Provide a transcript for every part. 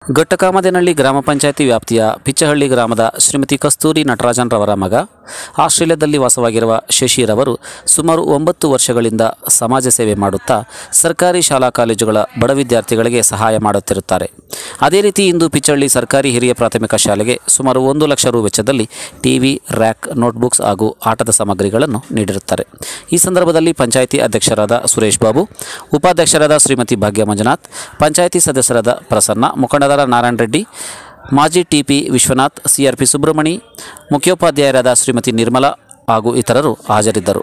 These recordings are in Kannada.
ಘಟ್ಟಕಾಮದೇನಹಳ್ಳಿ ಗ್ರಾಮ ಪಂಚಾಯತಿ ವ್ಯಾಪ್ತಿಯ ಪಿಚ್ಚಹಳ್ಳಿ ಗ್ರಾಮದ ಶ್ರೀಮತಿ ಕಸ್ತೂರಿ ನಟರಾಜನ್ ರವರ ಮಗ ಆಸ್ಟ್ರೇಲಿಯಾದಲ್ಲಿ ವಾಸವಾಗಿರುವ ಶಶಿರವರು ಸುಮಾರು ಒಂಬತ್ತು ವರ್ಷಗಳಿಂದ ಸಮಾಜ ಸೇವೆ ಮಾಡುತ್ತಾ ಸರ್ಕಾರಿ ಶಾಲಾ ಕಾಲೇಜುಗಳ ಬಡ ವಿದ್ಯಾರ್ಥಿಗಳಿಗೆ ಸಹಾಯ ಮಾಡುತ್ತಿರುತ್ತಾರೆ ಅದೇ ರೀತಿ ಇಂದು ಪಿಚ್ಚಹಳ್ಳಿ ಸರ್ಕಾರಿ ಹಿರಿಯ ಪ್ರಾಥಮಿಕ ಶಾಲೆಗೆ ಸುಮಾರು ಒಂದು ಲಕ್ಷ ರು ವೆಚ್ಚದಲ್ಲಿ ಟಿವಿ ರ್ಯಾಕ್ ನೋಟ್ಬುಕ್ಸ್ ಹಾಗೂ ಆಟದ ಸಾಮಗ್ರಿಗಳನ್ನು ನೀಡಿರುತ್ತಾರೆ ಈ ಸಂದರ್ಭದಲ್ಲಿ ಪಂಚಾಯಿತಿ ಅಧ್ಯಕ್ಷರಾದ ಸುರೇಶ್ ಬಾಬು ಉಪಾಧ್ಯಕ್ಷರಾದ ಶ್ರೀಮತಿ ಭಾಗ್ಯ ಮಂಜುನಾಥ್ ಪಂಚಾಯಿತಿ ಸದಸ್ಯರಾದ ಪ್ರಸನ್ನ ಮುಖಂಡರಾದ ನಾರಾಯಣ ರೆಡ್ಡಿ ಮಾಜಿ ಟಿಪಿ ವಿಶ್ವನಾಥ್ ಸಿಆರ್ಪಿ ಸುಬ್ರಹ್ಮಣಿ ಮುಖ್ಯೋಪಾಧ್ಯಾಯರಾದ ಶ್ರೀಮತಿ ನಿರ್ಮಲಾ ಹಾಗೂ ಇತರರು ಹಾಜರಿದ್ದರು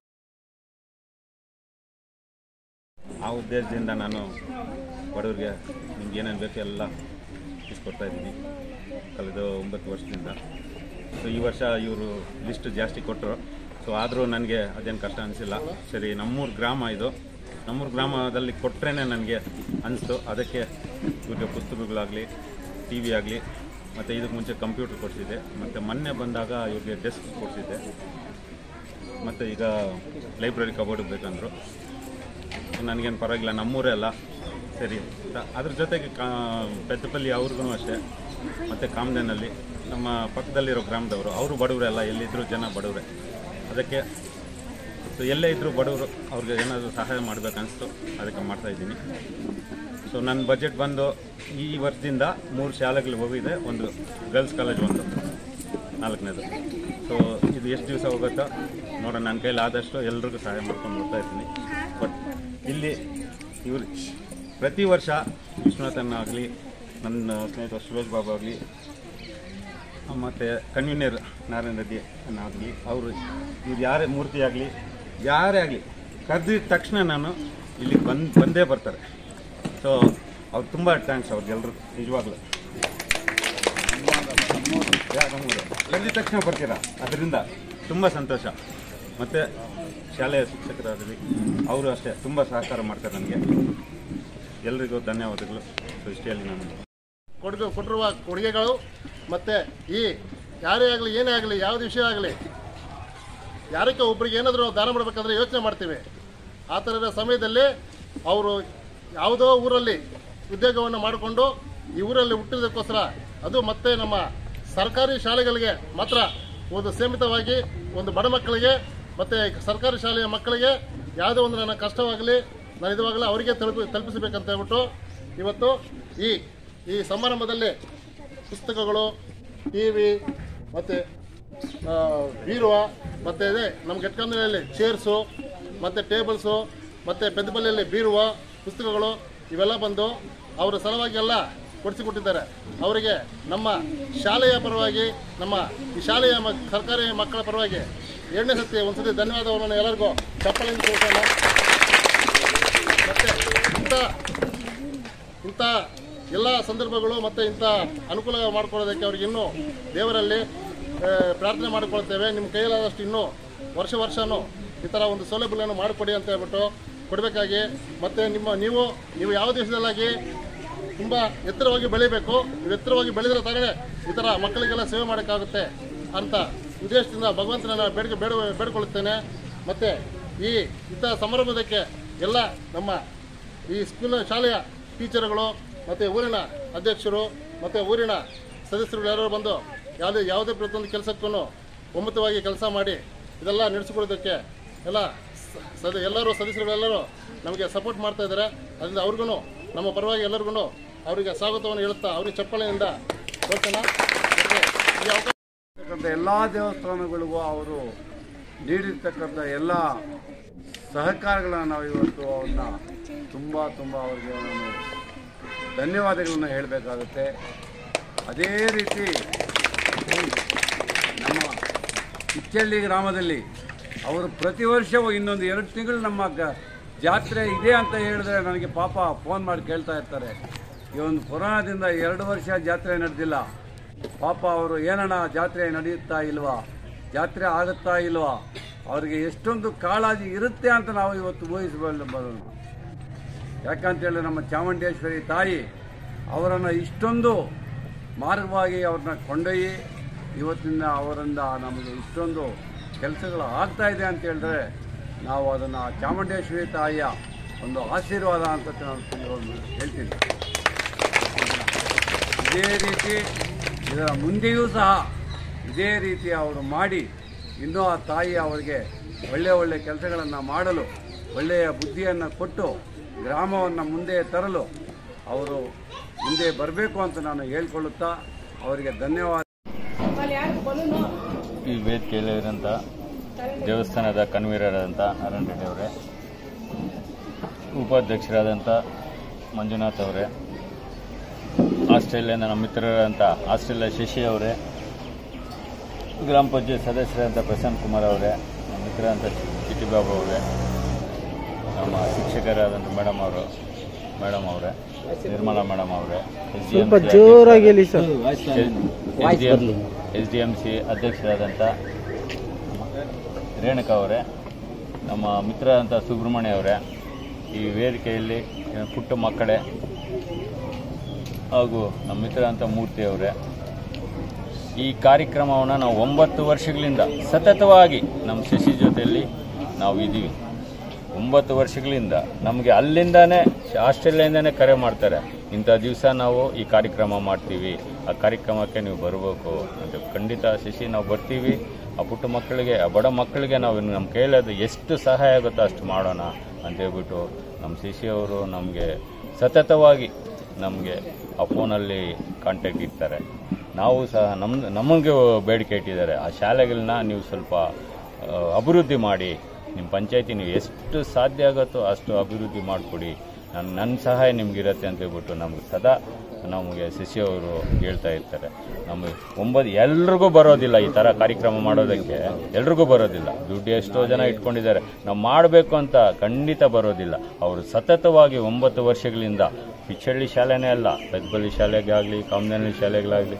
ಆ ಉದ್ದೇಶದಿಂದ ನಾನು ಬಡವರಿಗೆ ನಿಮ್ಗೆ ಏನೇನು ಬೇಕೋ ಎಲ್ಲ ಇಸ್ಕೊಡ್ತಾ ಇದ್ದೀನಿ ಕಳೆದ ಒಂಬತ್ತು ವರ್ಷದಿಂದ ಸೊ ಈ ವರ್ಷ ಇವರು ಲಿಸ್ಟ್ ಜಾಸ್ತಿ ಕೊಟ್ಟರು ಸೊ ಆದರೂ ನನಗೆ ಅದೇನು ಕಷ್ಟ ಅನಿಸಿಲ್ಲ ಸರಿ ನಮ್ಮೂರು ಗ್ರಾಮ ಇದು ನಮ್ಮೂರು ಗ್ರಾಮದಲ್ಲಿ ಕೊಟ್ಟರೆ ನನಗೆ ಅನಿಸ್ತು ಅದಕ್ಕೆ ಇವ್ರಿಗೆ ಪುಸ್ತಕಗಳಾಗಲಿ ಟಿ ವಿ ಆಗಲಿ ಮತ್ತು ಇದಕ್ಕೆ ಮುಂಚೆ ಕಂಪ್ಯೂಟರ್ ಕೊಡಿಸಿದ್ದೆ ಮತ್ತು ಮೊನ್ನೆ ಬಂದಾಗ ಇವ್ರಿಗೆ ಡೆಸ್ಕ್ ಕೊಡಿಸಿದ್ದೆ ಮತ್ತು ಈಗ ಲೈಬ್ರರಿ ಕಬೋರ್ಡ್ ಬೇಕಂದರು ನನಗೇನು ಪರವಾಗಿಲ್ಲ ನಮ್ಮೂರೇ ಅಲ್ಲ ಸರಿ ಅಂತ ಅದ್ರ ಜೊತೆಗೆ ಕಾ ಪೆದ್ದಪಲ್ಲಿ ಅವ್ರಿಗೂ ಅಷ್ಟೇ ಮತ್ತು ಕಾಮದೇನಲ್ಲಿ ನಮ್ಮ ಪಕ್ಕದಲ್ಲಿರೋ ಗ್ರಾಮದವರು ಅವರು ಬಡವರೆಲ್ಲ ಎಲ್ಲಿದ್ದರೂ ಜನ ಬಡವರೇ ಅದಕ್ಕೆ ಸೊ ಎಲ್ಲೇ ಇದ್ದರೂ ಬಡವರು ಅವ್ರಿಗೆ ಏನಾದರೂ ಸಹಾಯ ಮಾಡಬೇಕನ್ನಿಸ್ತು ಅದಕ್ಕೆ ಮಾಡ್ತಾಯಿದ್ದೀನಿ ಸೊ ನನ್ನ ಬಜೆಟ್ ಬಂದು ಈ ವರ್ಷದಿಂದ ಮೂರು ಶಾಲೆಗಳಿಗೆ ಹೋಗಿದೆ ಒಂದು ಗರ್ಲ್ಸ್ ಕಾಲೇಜ್ ಒಂದು ನಾಲ್ಕನೇದು ಸೊ ಇದು ಎಷ್ಟು ದಿವಸ ಹೋಗುತ್ತೋ ನೋಡೋಣ ನನ್ನ ಕೈಲಿ ಆದಷ್ಟು ಎಲ್ರಿಗೂ ಸಹಾಯ ಮಾಡ್ಕೊಂಡು ಬರ್ತಾ ಇದ್ದೀನಿ ಬಟ್ ಇಲ್ಲಿ ಇವರು ಪ್ರತಿ ವರ್ಷ ವಿಶ್ವನಾಥನ್ ಆಗಲಿ ನನ್ನ ಸ್ನೇಹಿತ ಸುರೇಶ್ ಬಾಬು ಆಗಲಿ ಮತ್ತು ಕನ್ವೀನರ್ ನಾರಾಯಣ ರೆಡ್ಡಿ ಆಗಲಿ ಅವರು ಇವ್ರು ಯಾರೇ ಮೂರ್ತಿ ಆಗಲಿ ಯಾರೇ ಆಗಲಿ ಕರೆದಿದ ತಕ್ಷಣ ನಾನು ಇಲ್ಲಿಗೆ ಬಂದು ಬಂದೇ ಬರ್ತಾರೆ ಸೊ ಅವ್ರು ತುಂಬ ಥ್ಯಾಂಕ್ಸ್ ಅವ್ರಿಗೆಲ್ಲರೂ ನಿಜವಾಗ್ಲೂ ನಮ್ಮೂರು ಕರೆದಿದ ತಕ್ಷಣ ಬರ್ತೀರಾ ಅದರಿಂದ ತುಂಬ ಸಂತೋಷ ಮತ್ತು ಶಾಲೆಯ ಶಿಕ್ಷಕರಾಗಲಿ ಅವರು ಅಷ್ಟೇ ತುಂಬ ಸಹಕಾರ ಮಾಡ್ತಾರೆ ನನಗೆ ಎಲ್ರಿಗೂ ಧನ್ಯವಾದಗಳು ಸೊ ಇಷ್ಟೇ ನಾನು ಕೊಡುಗೆ ಕೊಟ್ಟಿರುವ ಕೊಡುಗೆಗಳು ಮತ್ತು ಈ ಯಾರೇ ಆಗಲಿ ಏನೇ ಆಗಲಿ ಯಾವುದೇ ವಿಷಯ ಆಗಲಿ ಯಾರಕ್ಕೆ ಒಬ್ಬರಿಗೆ ಏನಾದರೂ ದಾನ ಮಾಡಬೇಕಂದ್ರೆ ಯೋಚನೆ ಮಾಡ್ತೀವಿ ಆ ಥರದ ಸಮಯದಲ್ಲಿ ಅವರು ಯಾವುದೋ ಊರಲ್ಲಿ ಉದ್ಯೋಗವನ್ನು ಮಾಡಿಕೊಂಡು ಈ ಊರಲ್ಲಿ ಹುಟ್ಟಿದಕ್ಕೋಸ್ಕರ ಅದು ಮತ್ತೆ ನಮ್ಮ ಸರ್ಕಾರಿ ಶಾಲೆಗಳಿಗೆ ಮಾತ್ರ ಒಂದು ಸೀಮಿತವಾಗಿ ಒಂದು ಬಡ ಮಕ್ಕಳಿಗೆ ಮತ್ತು ಸರ್ಕಾರಿ ಶಾಲೆಯ ಮಕ್ಕಳಿಗೆ ಯಾವುದೋ ಒಂದು ನನ್ನ ಕಷ್ಟವಾಗಲಿ ನಾನು ಇದುವಾಗಲೂ ಅವರಿಗೆ ತಲುಪಿ ತಲುಪಿಸಬೇಕಂತ ಹೇಳ್ಬಿಟ್ಟು ಇವತ್ತು ಈ ಈ ಸಮಾರಂಭದಲ್ಲಿ ಪುಸ್ತಕಗಳು ಟಿ ವಿ ಮತ್ತು ಬೀರುವ ಮತ್ತು ಇದೆ ನಮ್ಮ ಗೆಟ್ಕಂದಿನಲ್ಲಿ ಚೇರ್ಸು ಮತ್ತು ಟೇಬಲ್ಸು ಮತ್ತು ಪೆದ್ದಪಲ್ಲಿಯಲ್ಲಿ ಬೀರುವ ಪುಸ್ತಕಗಳು ಇವೆಲ್ಲ ಬಂದು ಅವರ ಸಲುವಾಗಿ ಎಲ್ಲ ಕೊಡಿಸಿಕೊಟ್ಟಿದ್ದಾರೆ ಅವರಿಗೆ ನಮ್ಮ ಶಾಲೆಯ ಪರವಾಗಿ ನಮ್ಮ ಈ ಶಾಲೆಯ ಮ ಸರ್ಕಾರಿ ಮಕ್ಕಳ ಪರವಾಗಿ ಎರಡನೇ ಸತಿ ಒಂದ್ಸತಿ ಧನ್ಯವಾದವನ್ನು ಎಲ್ಲರಿಗೂ ಚಪ್ಪಲಿಂದ ತಿಳ್ಕೊಳ್ಳೋಣ ಮತ್ತು ಇಂಥ ಇಂಥ ಎಲ್ಲ ಸಂದರ್ಭಗಳು ಮತ್ತು ಇಂಥ ಅನುಕೂಲ ಮಾಡಿಕೊಳ್ಳೋದಕ್ಕೆ ಅವ್ರಿಗೆ ಇನ್ನೂ ದೇವರಲ್ಲಿ ಆ, ಪ್ರಾರ್ಥನೆ ಮಾಡಿಕೊಳ್ತೇವೆ ನಿಮ್ಮ ಕೈಯಲ್ಲಾದಷ್ಟು ಇನ್ನೂ ವರ್ಷ ವರ್ಷವೂ ಈ ಥರ ಒಂದು ಸೌಲಭ್ಯಗಳನ್ನು ಮಾಡಿಕೊಡಿ ಅಂತ ಹೇಳ್ಬಿಟ್ಟು ಕೊಡಬೇಕಾಗಿ ಮತ್ತು ನಿಮ್ಮ ನೀವು ನೀವು ಯಾವ ದೇಶದಲ್ಲಾಗಿ ತುಂಬ ಎತ್ತರವಾಗಿ ಬೆಳಿಬೇಕು ನೀವು ಎತ್ತರವಾಗಿ ಬೆಳೆದ್ರೆ ತಾನೇ ಈ ಥರ ಮಕ್ಕಳಿಗೆಲ್ಲ ಸೇವೆ ಮಾಡೋಕ್ಕಾಗುತ್ತೆ ಅಂತ ಉದ್ದೇಶದಿಂದ ಭಗವಂತನ ಬೇಡಿಕೆ ಬೇಡ ಬೇಡಿಕೊಳ್ಳುತ್ತೇನೆ ಮತ್ತು ಈ ಇಂಥ ಸಮಾರಂಭದಕ್ಕೆ ಎಲ್ಲ ನಮ್ಮ ಈ ಸ್ಕೂಲ್ ಶಾಲೆಯ ಟೀಚರ್ಗಳು ಮತ್ತು ಊರಿನ ಅಧ್ಯಕ್ಷರು ಮತ್ತು ಊರಿನ ಸದಸ್ಯರು ಯಾರು ಬಂದು ಯಾವುದೇ ಯಾವುದೇ ಪ್ರತಿಯೊಂದು ಕೆಲಸಕ್ಕೂ ಒಮ್ಮತವಾಗಿ ಕೆಲಸ ಮಾಡಿ ಇದೆಲ್ಲ ನಡೆಸಿಕೊಡೋದಕ್ಕೆ ಎಲ್ಲ ಸ- ಸದ ಎಲ್ಲರೂ ಸದಸ್ಯರುಗಳೆಲ್ಲರೂ ನಮಗೆ ಸಪೋರ್ಟ್ ಮಾಡ್ತಾ ಇದ್ದಾರೆ ಅದರಿಂದ ಅವ್ರಿಗೂ ನಮ್ಮ ಪರವಾಗಿ ಎಲ್ಲರಿಗೂ ಅವರಿಗೆ ಸ್ವಾಗತವನ್ನು ಹೇಳುತ್ತಾ ಅವ್ರಿಗೆ ಚಪ್ಪಲಿನಿಂದ ಹೋಗ್ತಾನ ಈ ಅವಕಾಶ ಇರ್ತಕ್ಕಂಥ ಎಲ್ಲ ದೇವಸ್ಥಾನಗಳಿಗೂ ಅವರು ನೀಡಿರ್ತಕ್ಕಂಥ ಎಲ್ಲ ಸಹಕಾರಗಳನ್ನು ನಾವು ಇವತ್ತು ಅವ್ರನ್ನ ತುಂಬ ತುಂಬ ಅವರಿಗೆ ನಾನು ಧನ್ಯವಾದಗಳನ್ನು ಹೇಳಬೇಕಾಗುತ್ತೆ ಅದೇ ರೀತಿ ನಮ್ಮ ಕಿಚ್ಚಳ್ಳಿ ಗ್ರಾಮದಲ್ಲಿ ಅವರು ಪ್ರತಿ ವರ್ಷವೂ ಇನ್ನೊಂದು ಎರಡು ತಿಂಗಳು ನಮ್ಮ ಗ ಜಾತ್ರೆ ಇದೆ ಅಂತ ಹೇಳಿದ್ರೆ ನನಗೆ ಪಾಪ ಫೋನ್ ಮಾಡಿ ಕೇಳ್ತಾ ಇರ್ತಾರೆ ಈ ಒಂದು ಕೊರೋನಾದಿಂದ ಎರಡು ವರ್ಷ ಜಾತ್ರೆ ನಡೆದಿಲ್ಲ ಪಾಪ ಅವರು ಏನಣ್ಣ ಜಾತ್ರೆ ನಡೆಯುತ್ತಾ ಇಲ್ವಾ ಜಾತ್ರೆ ಆಗುತ್ತಾ ಇಲ್ವಾ ಅವರಿಗೆ ಎಷ್ಟೊಂದು ಕಾಳಜಿ ಇರುತ್ತೆ ಅಂತ ನಾವು ಇವತ್ತು ಊಹಿಸಬಲ್ಲ ಯಾಕಂತೇಳಿ ನಮ್ಮ ಚಾಮುಂಡೇಶ್ವರಿ ತಾಯಿ ಅವರನ್ನು ಇಷ್ಟೊಂದು ಮಾರ್ಗವಾಗಿ ಅವ್ರನ್ನ ಕೊಂಡೊಯ್ಯಿ ಇವತ್ತಿನ ಅವರಿಂದ ನಮಗೆ ಇಷ್ಟೊಂದು ಕೆಲಸಗಳು ಆಗ್ತಾ ಇದೆ ಅಂತ ಹೇಳಿದ್ರೆ ನಾವು ಅದನ್ನು ಚಾಮುಂಡೇಶ್ವರಿ ತಾಯಿಯ ಒಂದು ಆಶೀರ್ವಾದ ಅಂತ ನಾನು ಹೇಳ್ತೀನಿ ಇದೇ ರೀತಿ ಇದರ ಮುಂದೆಯೂ ಸಹ ಇದೇ ರೀತಿ ಅವರು ಮಾಡಿ ಇನ್ನೂ ಆ ತಾಯಿ ಅವರಿಗೆ ಒಳ್ಳೆಯ ಒಳ್ಳೆಯ ಕೆಲಸಗಳನ್ನು ಮಾಡಲು ಒಳ್ಳೆಯ ಬುದ್ಧಿಯನ್ನು ಕೊಟ್ಟು ಗ್ರಾಮವನ್ನು ಮುಂದೆ ತರಲು ಅವರು ಮುಂದೆ ಬರಬೇಕು ಅಂತ ನಾನು ಹೇಳ್ಕೊಳ್ಳುತ್ತಾ ಅವರಿಗೆ ಧನ್ಯವಾದ ಈ ವೇದಿಕೆಯಲ್ಲಿ ಇರೋಂಥ ದೇವಸ್ಥಾನದ ಕನ್ವೀನರಾದಂಥ ನಾರಾಯಣ ರೆಡ್ಡಿ ಅವರೇ ಉಪಾಧ್ಯಕ್ಷರಾದಂಥ ಮಂಜುನಾಥ್ ಅವರೇ ಆಸ್ಟ್ರೇಲಿಯಾದ ನಮ್ಮ ಮಿತ್ರರಾದಂಥ ಆಸ್ಟ್ರೇಲಿಯಾ ಶಶಿ ಅವರೇ ಗ್ರಾಮ ಪಂಚಾಯತ್ ಸದಸ್ಯರಾದಂಥ ಪ್ರಶಾಂತ್ ಕುಮಾರ್ ಅವರೇ ನಮ್ಮ ಮಿತ್ರರಾದಂಥ ಚಿಟ್ಟಿಬಾಬು ಅವರೇ ನಮ್ಮ ಶಿಕ್ಷಕರಾದಂಥ ಮೇಡಮ್ ಅವರು ಮೇಡಮ್ ಅವರೇ ನಿರ್ಮಲಾ ಮೇಡಮ್ ಅವರೇ ಸ್ವಲ್ಪ ಜೋರಾಗಿ ಹೇಳಿ sir S D M C ಅಧ್ಯಕ್ಷರಾದಂಥ ರೇಣುಕಾ ಅವರೇ ನಮ್ಮ ಮಿತ್ರರಾದಂಥ ಸುಬ್ರಹ್ಮಣ್ಯ ಅವರೇ ಈ ವೇದಿಕೆಯಲ್ಲಿ ಪುಟ್ಟ ಮಕ್ಕಳೇ ಹಾಗೂ ನಮ್ಮ ಮಿತ್ರರಾದಂಥ ಮೂರ್ತಿ ಅವರೇ ಈ ಕಾರ್ಯಕ್ರಮವನ್ನು ನಾವು ಒಂಬತ್ತು ವರ್ಷಗಳಿಂದ ಸತತವಾಗಿ ನಮ್ಮ ಶಶಿ ಜೊತೆಯಲ್ಲಿ ನಾವು ಇದ್ದೀವಿ ಒಂಬತ್ತು ವರ್ಷಗಳಿಂದ ನಮಗೆ ಅಲ್ಲಿಂದಾನೇ ಆಸ್ಟ್ರೇಲಿಯಾದಿಂದನೇ ಕರೆ ಮಾಡ್ತಾರೆ ಇಂಥ ದಿವಸ ನಾವು ಈ ಕಾರ್ಯಕ್ರಮ ಮಾಡ್ತೀವಿ ಆ ಕಾರ್ಯಕ್ರಮಕ್ಕೆ ನೀವು ಬರಬೇಕು ಅಂತ ಖಂಡಿತ ಶಶಿ ನಾವು ಬರ್ತೀವಿ ಆ ಪುಟ್ಟ ಮಕ್ಕಳಿಗೆ ಆ ಬಡ ಮಕ್ಕಳಿಗೆ ನಾವು ನಮ್ಮ ಕೈಲದು ಎಷ್ಟು ಸಹಾಯ ಆಗುತ್ತೋ ಅಷ್ಟು ಮಾಡೋಣ ಅಂತ ಹೇಳ್ಬಿಟ್ಟು ನಮ್ಮ ಶಶಿ ಅವರು ನಮಗೆ ಸತತವಾಗಿ ನಮಗೆ ಆ ಫೋನಲ್ಲಿ ಕಾಂಟ್ಯಾಕ್ಟ್ ಇರ್ತಾರೆ ನಾವು ಸಹ ನಮ್ಮ ನಮಗೆ ಬೇಡಿಕೆ ಇಟ್ಟಿದ್ದಾರೆ ಆ ಶಾಲೆಗಳನ್ನ ನೀವು ಸ್ವಲ್ಪ ಆ, ಅಭಿವೃದ್ಧಿ ಮಾಡಿ ನಿಮ್ಮ ಪಂಚಾಯತಿ ನೀವು ಎಷ್ಟು ಸಾಧ್ಯ ಆಗುತ್ತೋ ಅಷ್ಟು ಅಭಿವೃದ್ಧಿ ಮಾಡಿಕೊಡಿ ನನ್ನ ನನ್ನ ಸಹಾಯ ನಿಮ್ಗಿರತ್ತೆ ಅಂತ ಹೇಳ್ಬಿಟ್ಟು ನಮ್ಗೆ ಸದಾ ನಮಗೆ ಶಶಿ ಅವರು ಹೇಳ್ತಾ ಇರ್ತಾರೆ ನಮಗೆ ಒಂಬತ್ತು ಎಲ್ರಿಗೂ ಬರೋದಿಲ್ಲ ಈ ಥರ ಕಾರ್ಯಕ್ರಮ ಮಾಡೋದಕ್ಕೆ ಎಲ್ರಿಗೂ ಬರೋದಿಲ್ಲ ದುಡ್ಡು ಎಷ್ಟೋ ಜನ ಇಟ್ಕೊಂಡಿದ್ದಾರೆ ನಾವು ಮಾಡಬೇಕು ಅಂತ ಖಂಡಿತ ಬರೋದಿಲ್ಲ ಅವರು ಸತತವಾಗಿ ಒಂಬತ್ತು ವರ್ಷಗಳಿಂದ ಪಿಚ್ಚಳ್ಳಿ ಶಾಲೆನೇ ಅಲ್ಲ ಬೆದ್ಬಳ್ಳಿ ಶಾಲೆಗಾಗಲಿ ಕಾಮನಹಳ್ಳಿ ಶಾಲೆಗಳಾಗಲಿ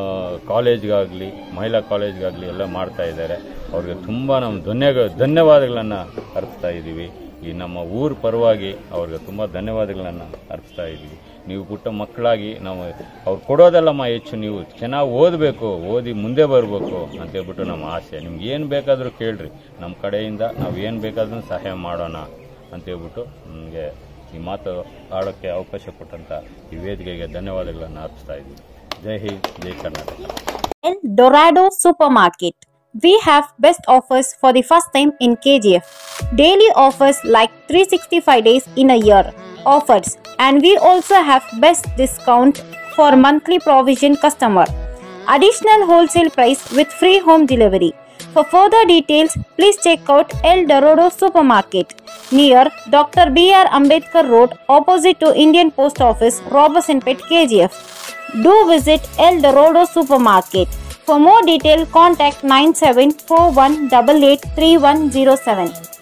ಕಾಲೇಜ್ಗಾಗಲಿ ಮಹಿಳಾ ಕಾಲೇಜ್ಗಾಗಲಿ ಎಲ್ಲ ಮಾಡ್ತಾ ಇದ್ದಾರೆ ಅವ್ರಿಗೆ ತುಂಬ ನಾವು ಧನ್ಯ ಧನ್ಯವಾದಗಳನ್ನು ಅರ್ಪಿಸ್ತಾ ಇದ್ದೀವಿ ಈ ನಮ್ಮ ಊರ ಪರವಾಗಿ ಅವ್ರಿಗೆ ತುಂಬ ಧನ್ಯವಾದಗಳನ್ನು ಅರ್ಪಿಸ್ತಾ ಇದ್ದೀವಿ ನೀವು ಪುಟ್ಟ ಮಕ್ಕಳಾಗಿ ನಾವು ಅವ್ರು ಕೊಡೋದಲ್ಲಮ್ಮ ಹೆಚ್ಚು ನೀವು ಚೆನ್ನಾಗಿ ಓದಬೇಕು ಓದಿ ಮುಂದೆ ಬರಬೇಕು ಅಂತ ಹೇಳ್ಬಿಟ್ಟು ನಮ್ಮ ಆಸೆ ನಿಮ್ಗೆ ಏನು ಬೇಕಾದರೂ ಕೇಳ್ರಿ ನಮ್ಮ ಕಡೆಯಿಂದ ನಾವು ಏನು ಬೇಕಾದ್ರೂ ಸಹಾಯ ಮಾಡೋಣ ಅಂತ ಹೇಳ್ಬಿಟ್ಟು ನಮಗೆ ಈ ಮಾತು ಆಡೋಕ್ಕೆ ಅವಕಾಶ ಕೊಟ್ಟಂಥ ಈ ವೇದಿಕೆಗೆ ಧನ್ಯವಾದಗಳನ್ನು ಅರ್ಪಿಸ್ತಾ ಇದ್ದೀವಿ ಜೈ ಹಿಂದ್ ಜೈ Karnataka El Dorado Supermarket. We have best offers for the first time in KGF. Daily offers like 365 days in a year offers and we also have best discount for monthly provision customer. Additional wholesale price with free home delivery. For further details, please check out El Dorado Supermarket near Dr. B.R. Ambedkar Road opposite to Indian Post Office, Robertson Pet KGF. Do visit El Dorado Supermarket. For more detail, contact 9741883107.